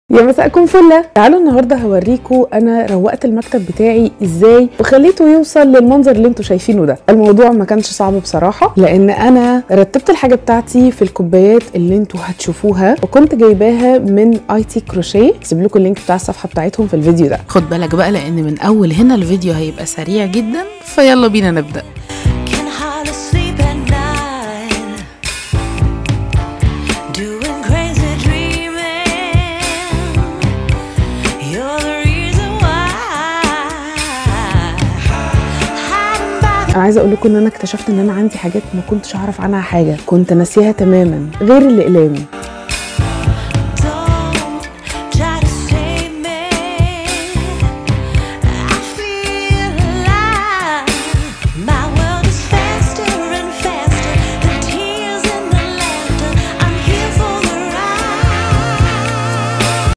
يا مساءكم فله تعالوا النهارده هوريكم انا روقت المكتب بتاعي ازاي وخليته يوصل للمنظر اللي انتوا شايفينه ده الموضوع ما كانش صعب بصراحه لان انا رتبت الحاجه بتاعتي في الكوبايات اللي انتوا هتشوفوها وكنت جايباها من اي تي كروشيه هسيب لكم اللينك بتاع الصفحه بتاعتهم في الفيديو ده خد بالك بقى لان من اول هنا الفيديو هيبقى سريع جدا فيلا بينا نبدا Can hardly sleep at night. Doing crazy dreaming. You're the reason why. Hiding by انا عايزه اقول لكم ان انا اكتشفت ان انا عندي حاجات ما كنتش اعرف عنها حاجه كنت ناسيها تماما غير الاقلام